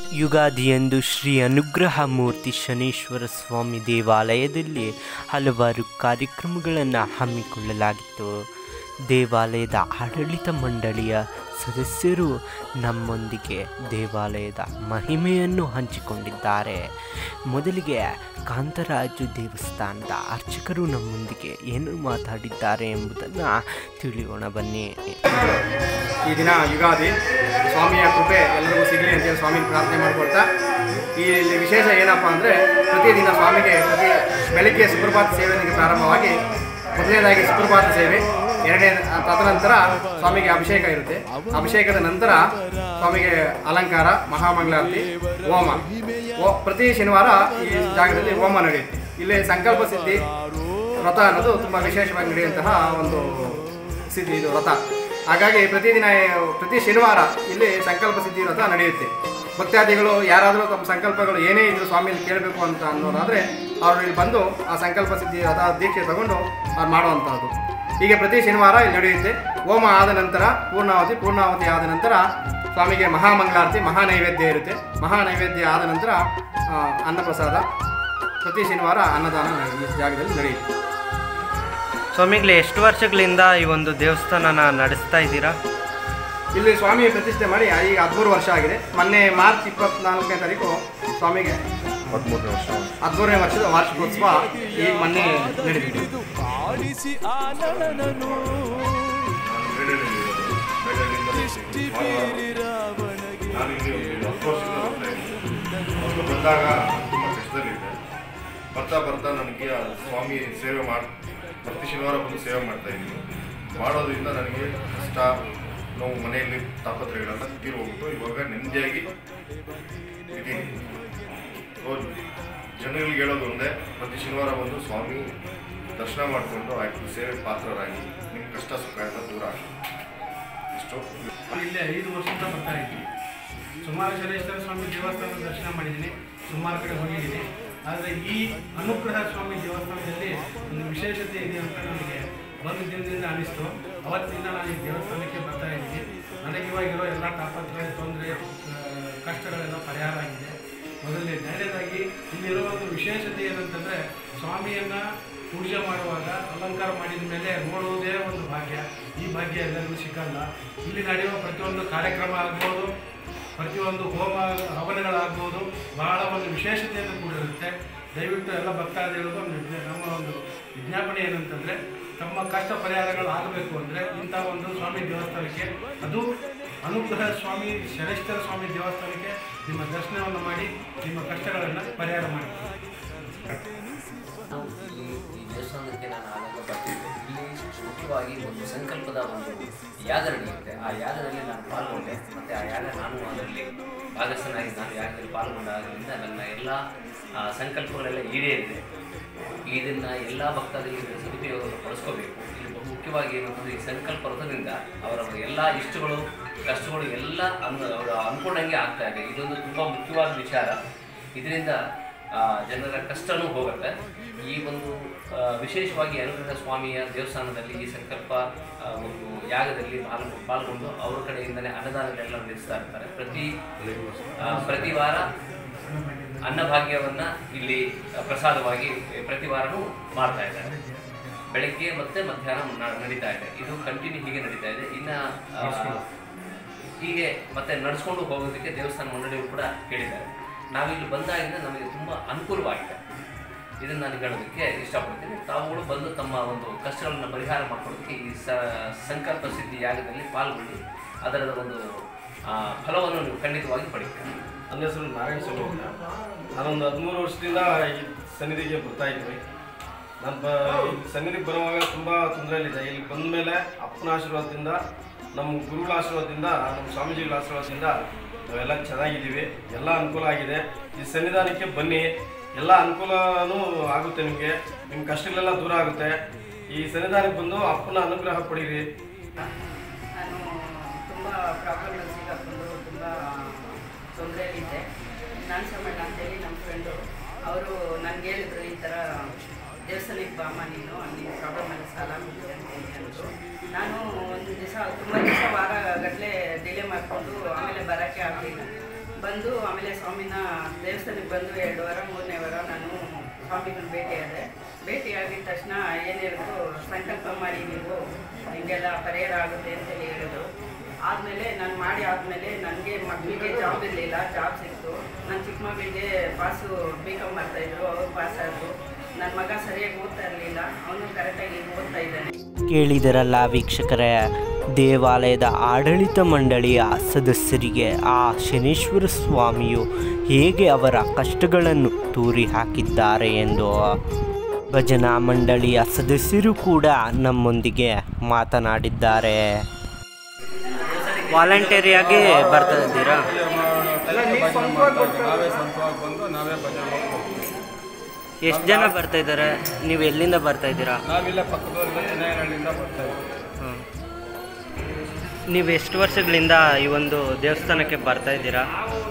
ಯುಗಾದಿಯಂದು ಶ್ರೀ ಅನುಗ್ರಹ ಮೂರ್ತಿ ಶನೀಶ್ವರ ಸ್ವಾಮಿ ದೇವಾಲಯದಲ್ಲಿ ಹಲವಾರು ಕಾರ್ಯಕ್ರಮಗಳನ್ನು ಹಮ್ಮಿಕೊಳ್ಳಲಾಗಿತ್ತು ದೇವಾಲಯದ ಆಡಳಿತ ಮಂಡಳಿಯ ಸದಸ್ಯರು ನಮ್ಮೊಂದಿಗೆ ದೇವಾಲಯದ ಮಹಿಮೆಯನ್ನು ಹಂಚಿಕೊಂಡಿದ್ದಾರೆ ಮೊದಲಿಗೆ ಕಾಂತರಾಜು ದೇವಸ್ಥಾನದ ಅರ್ಚಕರು ನಮ್ಮೊಂದಿಗೆ ಏನು ಮಾತಾಡಿದ್ದಾರೆ ಎಂಬುದನ್ನು ತಿಳಿಯೋಣ ಬನ್ನಿ ಈ ದಿನ ಯುಗಾದಿ ಸ್ವಾಮಿಯ ಕೃಪೆ ಎಲ್ಲರಿಗೂ ಸಿಗಲಿ ಅಂತೇಳಿ ಸ್ವಾಮಿನ ಪ್ರಾರ್ಥನೆ ಮಾಡ್ಕೊಳ್ತಾ ಈ ಇಲ್ಲಿ ವಿಶೇಷ ಏನಪ್ಪ ಅಂದರೆ ಪ್ರತಿದಿನ ಸ್ವಾಮಿಗೆ ಪ್ರತಿ ಬೆಳಗ್ಗೆ ಸುಪ್ರಭಾತ ಸೇವೆನಿಗೆ ಪ್ರಾರಂಭವಾಗಿ ಮೊದಲನೇದಾಗಿ ಸುಪ್ರಭಾತ ಸೇವೆ ಎರಡನೇ ತದನಂತರ ಸ್ವಾಮಿಗೆ ಅಭಿಷೇಕ ಇರುತ್ತೆ ಅಭಿಷೇಕದ ನಂತರ ಸ್ವಾಮಿಗೆ ಅಲಂಕಾರ ಮಹಾಮಂಗಳಾರತಿ ಹೋಮ ಓ ಪ್ರತಿ ಶನಿವಾರ ಈ ಜಾಗದಲ್ಲಿ ಹೋಮ ನಡೆಯುತ್ತೆ ಇಲ್ಲಿ ಸಂಕಲ್ಪ ಸಿದ್ಧಿ ವ್ರತ ಅನ್ನೋದು ತುಂಬ ವಿಶೇಷವಾಗಿ ನಡೆಯುವಂತಹ ಒಂದು ಸಿದ್ಧಿ ಇದು ವ್ರತ ಹಾಗಾಗಿ ಪ್ರತಿದಿನ ಪ್ರತಿ ಶನಿವಾರ ಇಲ್ಲಿ ಸಂಕಲ್ಪ ಸಿದ್ಧಿ ವ್ರತ ನಡೆಯುತ್ತೆ ಭಕ್ತಾದಿಗಳು ಯಾರಾದರೂ ತಮ್ಮ ಸಂಕಲ್ಪಗಳು ಏನೇ ಇದ್ರು ಸ್ವಾಮಿಯಲ್ಲಿ ಕೇಳಬೇಕು ಅಂತ ಅನ್ನೋದಾದರೆ ಅವರು ಇಲ್ಲಿ ಬಂದು ಆ ಸಂಕಲ್ಪ ಸಿದ್ಧಿ ವ್ರತ ದೀಕ್ಷೆ ತಗೊಂಡು ಅವ್ರು ಮಾಡುವಂಥದ್ದು ಹೀಗೆ ಪ್ರತಿ ಶನಿವಾರ ಇಲ್ಲಿ ನಡೆಯುತ್ತೆ ಹೋಮ ಆದ ನಂತರ ಪೂರ್ಣಾವತಿ ಪೂರ್ಣಾವತಿ ಆದ ನಂತರ ಸ್ವಾಮಿಗೆ ಮಹಾಮಂಗಳಾರತಿ ಮಹಾ ನೈವೇದ್ಯ ಇರುತ್ತೆ ಮಹಾ ನೈವೇದ್ಯ ಆದ ನಂತರ ಆ, ಅನ್ನಪ್ರಸಾದ ಪ್ರತಿ ಶನಿವಾರ ಅನ್ನದಾನ ಈ ಜಾಗದಲ್ಲಿ ನಡೆಯುತ್ತೆ ಸ್ವಾಮಿಗಳೇ ಎಷ್ಟು ವರ್ಷಗಳಿಂದ ಈ ಒಂದು ದೇವಸ್ಥಾನನ ನಡೆಸ್ತಾ ಇದ್ದೀರಾ ಇಲ್ಲಿ ಸ್ವಾಮಿ ಪ್ರತಿಷ್ಠೆ ಮಾಡಿ ಈಗ ಹದಿಮೂರು ವರ್ಷ ಆಗಿದೆ ಮೊನ್ನೆ ಮಾರ್ಚ್ ಇಪ್ಪತ್ನಾಲ್ಕನೇ ತಾರೀಕು ಸ್ವಾಮಿಗೆ ಹದಿಮೂರನೇ ವರ್ಷ ಹದಿಮೂರನೇ ವರ್ಷದ ವಾರ್ಷಿಕೋತ್ಸವ ಈಗ ಮೊನ್ನೆ ನಡೆದಿದೆ ಆಡಿಸಿ ಆನಳನನು ರಾವಣಗೆ ನಾನು ಇಲ್ಲಿ ಒಂದು ಹತ್ತು ವರ್ಷದಿಂದ ಬರ್ತಾ ಇದ್ದೀನಿ ಮೊದಲು ಬಂದಾಗ ತುಂಬ ಕಷ್ಟದಲ್ಲಿದ್ದೆ ಬರ್ತಾ ಬರ್ತಾ ನನಗೆ ಆ ಸ್ವಾಮಿ ಸೇವೆ ಮಾಡಿ ಪ್ರತಿ ಶನಿವಾರ ಬಂದು ಸೇವೆ ಮಾಡ್ತಾ ಇದ್ದೀನಿ ಮಾಡೋದ್ರಿಂದ ನನಗೆ ಕಷ್ಟ ನೋವು ಮನೆಯಲ್ಲಿ ತಾಪತ್ರಯಗಳೆಲ್ಲ ತೀರಿ ಹೋಗ್ಬಿಟ್ಟು ಇವಾಗ ನೆಮ್ಮದಿಯಾಗಿ ಇದ್ದೀನಿ ಸೊ ಜನಗಳಿಗೆ ಹೇಳೋದು ಒಂದೇ ಪ್ರತಿ ಶನಿವಾರ ಬಂದು ಸ್ವಾಮಿ ದರ್ಶನ ಮಾಡಿಕೊಂಡು ಆಯ್ತು ಸೇವೆ ಪಾತ್ರರಾಗಿ ನಿಮ್ಮ ಕಷ್ಟ ಸುಖ ಎಲ್ಲ ದೂರ ಆಗಿ ಇಷ್ಟು ಇಲ್ಲಿ ಐದು ವರ್ಷದಿಂದ ಬರ್ತಾ ಇದ್ದೀನಿ ಸುಮಾರು ಶನೇಶ್ವರ ಸ್ವಾಮಿ ದೇವಸ್ಥಾನದ ದರ್ಶನ ಮಾಡಿದ್ದೀನಿ ಸುಮಾರು ಕಡೆ ಹೋಗಿದ್ದೀನಿ ಆದರೆ ಈ ಅನುಗ್ರಹ ಸ್ವಾಮಿ ದೇವಸ್ಥಾನದಲ್ಲಿ ಒಂದು ವಿಶೇಷತೆ ಇದೆ ಅಂತ ನನಗೆ ಒಂದು ದಿನದಿಂದ ಅನಿಸ್ತು ಅವತ್ತಿಂದ ನಾನು ಈ ದೇವಸ್ಥಾನಕ್ಕೆ ಬರ್ತಾ ಇದ್ದೀನಿ ನನಗೆ ಇವಾಗಿರೋ ಎಲ್ಲ ತಾಪತ್ರಯ ತೊಂದರೆ ಕಷ್ಟಗಳೆಲ್ಲ ಪರಿಹಾರ ಆಗಿದೆ ಮೊದಲನೇ ಎರಡನೇದಾಗಿ ಇಲ್ಲಿರೋ ಒಂದು ವಿಶೇಷತೆ ಏನಂತಂದರೆ ಸ್ವಾಮಿಯನ್ನು ಪೂಜೆ ಮಾಡುವಾಗ ಅಲಂಕಾರ ಮಾಡಿದ ಮೇಲೆ ನೋಡುವುದೇ ಒಂದು ಭಾಗ್ಯ ಈ ಭಾಗ್ಯ ಎಲ್ಲರಿಗೂ ಸಿಕ್ಕಲ್ಲ ಇಲ್ಲಿ ನಡೆಯುವ ಪ್ರತಿಯೊಂದು ಕಾರ್ಯಕ್ರಮ ಆಗ್ಬೋದು ಪ್ರತಿಯೊಂದು ಹೋಮ ಹವನಗಳಾಗ್ಬೋದು ಬಹಳ ಒಂದು ವಿಶೇಷತೆಯನ್ನು ಕೂಡಿರುತ್ತೆ ದಯವಿಟ್ಟು ಎಲ್ಲ ಭಕ್ತಾದಿಗಳಿಗೂ ಒಂದು ವಿಜ್ಞಾ- ನಮ್ಮ ಒಂದು ವಿಜ್ಞಾಪನೆ ಏನಂತಂದರೆ ತಮ್ಮ ಕಷ್ಟ ಪರಿಹಾರಗಳು ಆಗಬೇಕು ಅಂದರೆ ಇಂಥ ಒಂದು ಸ್ವಾಮಿ ದೇವಸ್ಥಾನಕ್ಕೆ ಅದು ಅನುಗ್ರಹ ಸ್ವಾಮಿ ಶನೇಶ್ವರ ಸ್ವಾಮಿ ದೇವಸ್ಥಾನಕ್ಕೆ ನಿಮ್ಮ ದರ್ಶನವನ್ನು ಮಾಡಿ ನಿಮ್ಮ ಕಷ್ಟಗಳನ್ನು ಪರಿಹಾರ ಮಾಡಿ ನಾವು ಈ ಈ ದೇವಸ್ಥಾನಕ್ಕೆ ನಾನು ಆಗಾಗ ಬರ್ತಿದ್ದೆ ಇಲ್ಲಿ ಮುಖ್ಯವಾಗಿ ಒಂದು ಸಂಕಲ್ಪದ ಒಂದು ಯಾಗ ನಡೆಯುತ್ತೆ ಆ ಯಾಗದಲ್ಲಿ ನಾನು ಪಾಲ್ಗೊಂಡೆ ಮತ್ತು ಆ ಯಾಗ ನಾನು ಅದರಲ್ಲಿ ಭಾಗಸ್ಥನಾಗಿ ನಾನು ಯಾಗದಲ್ಲಿ ಪಾಲ್ಗೊಂಡಾಗಲಿಂದ ನನ್ನ ಎಲ್ಲ ಆ, ಸಂಕಲ್ಪಗಳೆಲ್ಲ ಈಡೇರಿದೆ ಇದನ್ನು ಎಲ್ಲ ಭಕ್ತಾದಿಗಳಿಗೆ ಸದುಪಯೋಗವನ್ನು ಪಡಿಸ್ಕೋಬೇಕು ಇಲ್ಲಿ ಬಹು ಮುಖ್ಯವಾಗಿ ಏನಂತಂದರೆ ಈ ಸಂಕಲ್ಪ ವ್ರತದಿಂದ ಅವರ ಎಲ್ಲ ಇಷ್ಟಗಳು ಕಷ್ಟಗಳು ಎಲ್ಲ ಅನ್ ಅವರ ಅಂದ್ಕೊಂಡಂಗೆ ಆಗ್ತಾ ಇದೆ ಇದೊಂದು ತುಂಬ ಮುಖ್ಯವಾದ ವಿಚಾರ ಇದರಿಂದ ಆ, ಜನರ ಕಷ್ಟನೂ ಹೋಗುತ್ತೆ ಈ ಒಂದು ಆ, ವಿಶೇಷವಾಗಿ ಅನುಗ್ರಹ ಸ್ವಾಮಿಯ ದೇವಸ್ಥಾನದಲ್ಲಿ ಈ ಸಂಕಲ್ಪ ಆ, ಒಂದು ಯಾಗದಲ್ಲಿ ಪಾಲ್ಗೊ ಪಾಲ್ಗೊಂಡು ಅವ್ರ ಕಡೆಯಿಂದಲೇ ಅನ್ನದಾನಗಳೆಲ್ಲ ನಡೆಸ್ತಾ ಇರ್ತಾರೆ ಪ್ರತಿ ಆ, ಪ್ರತಿ ವಾರ ಅನ್ನಭಾಗ್ಯವನ್ನು ಇಲ್ಲಿ ಆ, ಪ್ರಸಾದವಾಗಿ ಪ್ರತಿ ವಾರನೂ ಮಾಡ್ತಾ ಇದ್ದಾರೆ ಬೆಳಗ್ಗೆ ಮತ್ತೆ ಮಧ್ಯಾಹ್ನ ನ- ನಡೀತಾ ಇದೆ ಇದು ಕಂಟಿನ್ಯೂ ಹೀಗೆ ನಡೀತಾ ಇದೆ ಇನ್ನು ಆ, ಹೀಗೆ ಮತ್ತೆ ನಡೆಸ್ಕೊಂಡು ಹೋಗೋದಕ್ಕೆ ದೇವಸ್ಥಾನ ಮಂಡಳಿಯವರು ಕೂಡ ಹೇಳಿದ್ದಾರೆ ನಾವಿಲ್ಲಿ ಬಂದಾಗಿಂದ ನಮಗೆ ತುಂಬ ಅನುಕೂಲವಾಗಿದೆ ಇದನ್ನು ನಾನು ಹೇಳೋದಕ್ಕೆ ಇಷ್ಟಪಡ್ತೀನಿ ತಾವುಗಳು ಬಂದು ತಮ್ಮ ಒಂದು ಕಷ್ಟಗಳನ್ನು ಪರಿಹಾರ ಮಾಡ್ಕೊಳ್ಳೋದಕ್ಕೆ ಈ ಸ ಸಂಕಲ್ಪ ಸಿದ್ಧಿ ಯಾಗದಲ್ಲಿ ಪಾಲ್ಗೊಂಡು ಅದರದ ಒಂದು ಆ, ಫಲವನ್ನು ನೀವು ಖಂಡಿತವಾಗಿ ಪಡಿತೀರಿ ನನ್ನ ಹೆಸರು ನಾರಾಯಣ ಸ್ವಾಮಿ ಅಂತ ನಾನೊಂದು ಹದಿಮೂರು ವರ್ಷದಿಂದ ಈ ಸನ್ನಿಧಿಗೆ ಬರ್ತಾ ಇದ್ದೀನಿ ನಾನು ಬ ಈ ಸನ್ನಿಧಿಗೆ ಬರುವಾಗ ತುಂಬ ತೊಂದರೆಯಲ್ಲಿದೆ ಇಲ್ಲಿ ಬಂದ ಮೇಲೆ ಅಪ್ಪನ ಆಶೀರ್ವಾದದಿಂದ ನಮ್ಮ ಗುರುಗಳ ಆಶೀರ್ವಾದದಿಂದ ನಮ್ಮ ಸ್ವಾಮೀಜಿಗಳ ಆಶೀರ್ವಾದದಿಂದ ನಾವೆಲ್ಲ ಚೆನ್ನಾಗಿದ್ದೀವಿ ಎಲ್ಲ ಅನುಕೂಲ ಆಗಿದೆ ಈ ಸನ್ನಿಧಾನಕ್ಕೆ ಬನ್ನಿ ಎಲ್ಲ ಅನುಕೂಲನೂ ಆಗುತ್ತೆ ನಿಮಗೆ ನಿಮ್ಮ ಕಷ್ಟಗಳೆಲ್ಲ ದೂರ ಆಗುತ್ತೆ ಈ ಸನ್ನಿಧಾನಕ್ಕೆ ಬಂದು ಅಪ್ಪನ ಅನುಗ್ರಹ ಪಡೀರಿ ನಾನು ತುಂಬ ಪ್ರಾಬ್ಲಮ್ಗಳು ಸಿಗಾಕೊಂಡು ತುಂಬ ತೊಂದರೆಯಲ್ಲಿದ್ದೆ ನಾನು ಸಮಯ ಅಂತೇಳಿ ನಮ್ಮ ಫ್ರೆಂಡು ಅವರು ನನಗೆ ಹೇಳಿದ್ರು ಈ ಥರ ದೇವಸ್ಥಾನಕ್ಕೆ ಬಾಮ ನೀನು ಅಲ್ಲಿ ಪ್ರಾಬ್ಲಮ್ ಎಲ್ಲ ಸಾಲ ಆಗುತ್ತೆ ಅಂತೇಳಿ ಅಂದರು ನಾನು ಒಂದು ದಿವಸ ತುಂಬ ದಿವಸ ವಾರ ಗಟ್ಟಲೆ ಡಿಲೇ ಮಾಡಿಕೊಂಡು ಆಮೇಲೆ ಬರೋಕ್ಕೆ ಆಗಲಿಲ್ಲ ಬಂದು ಆಮೇಲೆ ಸ್ವಾಮಿನ ದೇವಸ್ಥಾನಕ್ಕೆ ಬಂದು ಎರಡು ವಾರ ಮೂರನೇ ವಾರ ನಾನು ಸ್ವಾಮಿಗಳನ್ನ ಭೇಟಿಯಾದೆ ಭೇಟಿಯಾಗಿದ ತಕ್ಷಣ ಏನು ಹೇಳಿದ್ರು ಸಂಕಲ್ಪ ಮಾಡಿ ನೀವು ನಿಮಗೆಲ್ಲ ಪರಿಹಾರ ಆಗುತ್ತೆ ಅಂತೇಳಿ ಹೇಳಿದ್ರು ಆದಮೇಲೆ ನಾನು ಮಾಡಿ ಆದಮೇಲೆ ನನಗೆ ಮಕ್ಕಳಿಗೆ ಜಾಬ್ ಇರಲಿಲ್ಲ ಜಾಬ್ ಸಿಕ್ತು ನನ್ನ ಚಿಕ್ಕ ಮಗಳಿಗೆ ಪಾಸು ಬಿ ಕಾಮ್ ಮಾಡ್ತಾಯಿದ್ರು ಅವ್ರು ಪಾಸ್ ಆದರು ನನ್ನ ಮಗ ಸರಿಯಾಗಿ ಓದ್ತಾ ಇರಲಿಲ್ಲ ಅವನು ಕರೆಕ್ಟಾಗಿ ಓದ್ತಾ ಇದ್ದಾನೆ ಕೇಳಿದರಲ್ಲ ವೀಕ್ಷಕರೇ ದೇವಾಲಯದ ಆಡಳಿತ ಮಂಡಳಿಯ ಸದಸ್ಯರಿಗೆ ಆ ಶನೀಶ್ವರ ಸ್ವಾಮಿಯು ಹೇಗೆ ಅವರ ಕಷ್ಟಗಳನ್ನು ತೂರಿ ಹಾಕಿದ್ದಾರೆ ಎಂದು ಭಜನಾ ಮಂಡಳಿಯ ಸದಸ್ಯರು ಕೂಡ ನಮ್ಮೊಂದಿಗೆ ಮಾತನಾಡಿದ್ದಾರೆ ವಾಲಂಟರಿಯಾಗಿ ಬರ್ತಾ ಇದ್ದೀರಾ ನಾವೇ ಸ್ವಂತವಾಗಿ ಬಂದು ನಾವೇ ಭಜನೆ ಮಾಡ್ಕೊಂಡು ಎಷ್ಟು ಜನ ಬರ್ತಾ ಇದ್ದಾರೆ ನೀವು ಎಲ್ಲಿಂದ ಬರ್ತಾ ಇದ್ದೀರಾ ನಾವಿಲ್ಲ ಪಕ್ಕದವ್ರಿಂದ ಚಿನ್ನಯ್ಯನಹಳ್ಳಿಯಿಂದ ಬರ್ತಾ ಇದ್ದೀವಿ ಹ್ಮ್. ನೀವು ಎಷ್ಟು ವರ್ಷಗಳಿಂದ ಈ ಒಂದು ದೇವಸ್ಥಾನಕ್ಕೆ ಬರ್ತಾ ಇದ್ದೀರಾ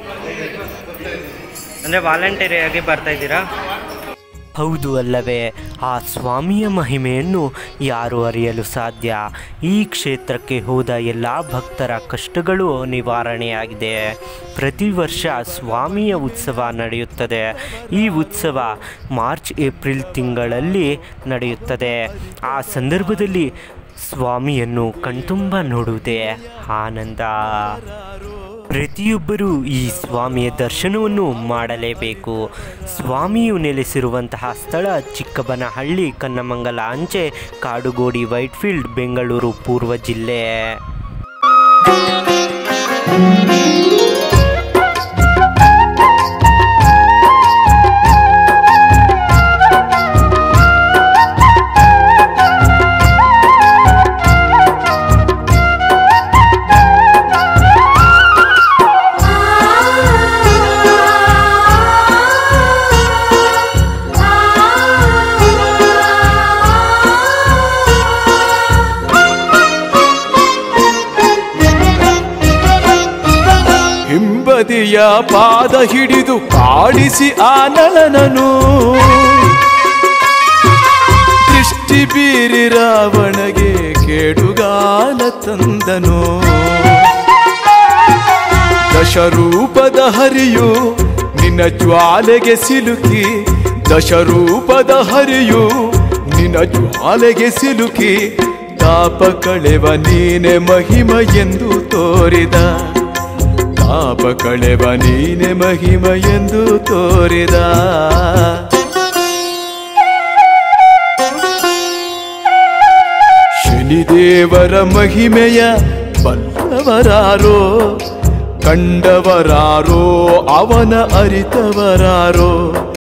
ಅಂದರೆ ವಾಲಂಟರಿಯಾಗಿ ಬರ್ತಾ ಇದ್ದೀರಾ ಹೌದು ಅಲ್ಲವೇ ಆ ಸ್ವಾಮಿಯ ಮಹಿಮೆಯನ್ನು ಯಾರು ಅರಿಯಲು ಸಾಧ್ಯ ಈ ಕ್ಷೇತ್ರಕ್ಕೆ ಹೋದ ಎಲ್ಲ ಭಕ್ತರ ಕಷ್ಟಗಳು ನಿವಾರಣೆಯಾಗಿದೆ ಪ್ರತಿ ವರ್ಷ ಸ್ವಾಮಿಯ ಉತ್ಸವ ನಡೆಯುತ್ತದೆ ಈ ಉತ್ಸವ ಮಾರ್ಚ್ ಏಪ್ರಿಲ್ ತಿಂಗಳಲ್ಲಿ ನಡೆಯುತ್ತದೆ ಆ ಸಂದರ್ಭದಲ್ಲಿ ಸ್ವಾಮಿಯನ್ನು ಕಣ್ತುಂಬ ನೋಡುವುದೇ ಆನಂದ ಪ್ರತಿಯೊಬ್ಬರೂ ಈ ಸ್ವಾಮಿಯ ದರ್ಶನವನ್ನು ಮಾಡಲೇಬೇಕು ಸ್ವಾಮಿಯು ನೆಲೆಸಿರುವಂತಹ ಸ್ಥಳ ಚಿಕ್ಕಬನಹಳ್ಳಿ ಕನ್ನಮಂಗಲ ಅಂಚೆ ಕಾಡುಗೋಡಿ ವೈಟ್ಫೀಲ್ಡ್ ಬೆಂಗಳೂರು ಪೂರ್ವ ಜಿಲ್ಲೆ ಹಿಂಬದಿಯ ಪಾದ ಹಿಡಿದು ಕಾಡಿಸಿ ಆ ನಳನನು ದೃಷ್ಟಿ ಬೀರಿ ರಾವಣಗೆ ಕೇಡುಗಾಲ ತಂದನು ದಶರೂಪದ ಹರಿಯು ನಿನ್ನ ಜ್ವಾಲೆಗೆ ಸಿಲುಕಿ ದಶರೂಪದ ಹರಿಯು ನಿನ್ನ ಜ್ವಾಲೆಗೆ ಸಿಲುಕಿ ತಾಪ ಕಳೆವ ನೀನೆ ಮಹಿಮ ಎಂದು ತೋರಿದ ತಾಪ ಕಳೆವ ನೀನೆ ಮಹಿಮ ಎಂದು ತೋರಿದ ಶನಿದೇವರ ಮಹಿಮೆಯ ಬಲ್ಲವರಾರೋ ಕಂಡವರಾರೋ ಅವನ ಅರಿತವರಾರೋ